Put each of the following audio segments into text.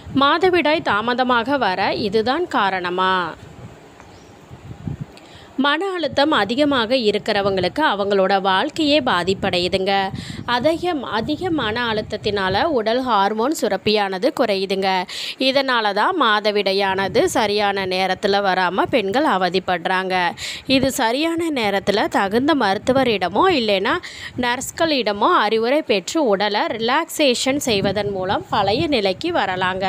மாதவிடாய் தாமதமாக வர இதுதான் காரணமா மன அழுத்தம் அதிகமாக இருக்கிறவங்களுக்கு அவங்களோட வாழ்க்கையே பாதிப்படையுதுங்க அதிக அதிக மன அழுத்தத்தினால உடல் ஹார்மோன் சுரப்பியானது குறையுதுங்க இதனால தான் மாதவிடையானது சரியான நேரத்தில் வராமல் பெண்கள் அவதிப்படுறாங்க இது சரியான நேரத்தில் தகுந்த மருத்துவரிடமோ இல்லைன்னா நர்ஸ்களிடமோ அறிவுரை பெற்று உடலை ரிலாக்ஸேஷன் செய்வதன் மூலம் பழைய நிலைக்கு வரலாங்க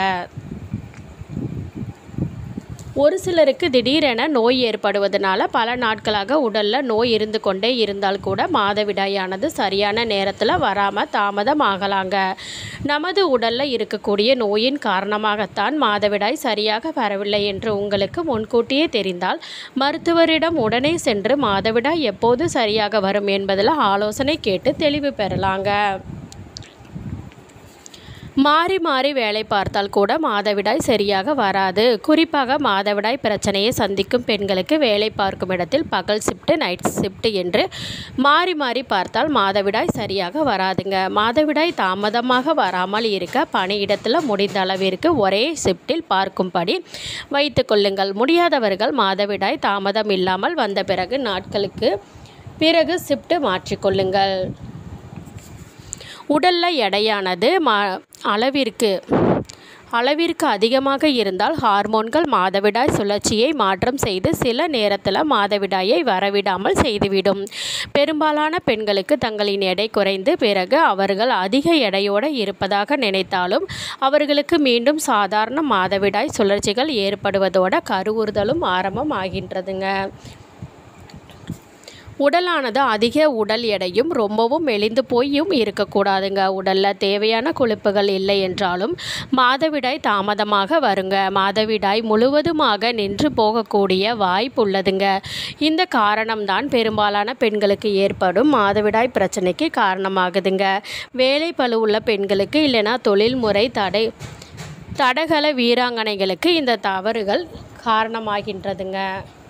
ஒரு சிலருக்கு திடீரென நோய் ஏற்படுவதனால பல நாட்களாக உடலில் நோய் இருந்து கொண்டே இருந்தால் கூட மாதவிடாயானது சரியான நேரத்தில் வராமல் தாமதம் ஆகலாங்க நமது உடலில் இருக்கக்கூடிய நோயின் காரணமாகத்தான் மாதவிடாய் சரியாக வரவில்லை என்று உங்களுக்கு முன்கூட்டியே தெரிந்தால் மருத்துவரிடம் உடனே சென்று மாதவிடாய் எப்போது சரியாக வரும் என்பதில் ஆலோசனை கேட்டு தெளிவு பெறலாங்க மாறி மாறி வேலை பார்த்தால் கூட மாதவிடாய் சரியாக வராது குறிப்பாக மாதவிடாய் பிரச்சனையை சந்திக்கும் பெண்களுக்கு வேலை பார்க்கும் இடத்தில் பகல் ஷிஃப்ட் நைட் ஷிஃப்ட் என்று மாறி மாறி பார்த்தால் மாதவிடாய் சரியாக வராதுங்க மாதவிடாய் தாமதமாக வராமல் இருக்க பணியிடத்தில் முடிந்த அளவிற்கு ஒரே ஷிஃப்டில் பார்க்கும்படி வைத்து கொள்ளுங்கள் முடியாதவர்கள் மாதவிடாய் தாமதம் இல்லாமல் வந்த பிறகு நாட்களுக்கு பிறகு ஷிஃப்ட் மாற்றிக்கொள்ளுங்கள் உடலில் எடையானது மா அளவிற்கு அளவிற்கு அதிகமாக இருந்தால் ஹார்மோன்கள் மாதவிடாய் சுழற்சியை மாற்றம் செய்து சில நேரத்தில் மாதவிடாயை வரவிடாமல் செய்துவிடும் பெரும்பாலான பெண்களுக்கு தங்களின் எடை குறைந்து பிறகு அவர்கள் அதிக எடையோடு இருப்பதாக நினைத்தாலும் அவர்களுக்கு மீண்டும் சாதாரண மாதவிடாய் சுழற்சிகள் ஏற்படுவதோட கருவுறுதலும் ஆரம்பம் ஆகின்றதுங்க உடலானது அதிக உடல் எடையும் ரொம்பவும் மெலிந்து போயும் இருக்கக்கூடாதுங்க உடலில் தேவையான கொழுப்புகள் இல்லை என்றாலும் மாதவிடாய் தாமதமாக வருங்க மாதவிடாய் முழுவதுமாக நின்று போகக்கூடிய வாய்ப்பு உள்ளதுங்க இந்த காரணம்தான் பெரும்பாலான பெண்களுக்கு ஏற்படும் மாதவிடாய் பிரச்சனைக்கு காரணமாகுதுங்க வேலை பளு உள்ள பெண்களுக்கு இல்லைன்னா தொழில்முறை தடை தடகள வீராங்கனைகளுக்கு இந்த தவறுகள் காரணமாகின்றதுங்க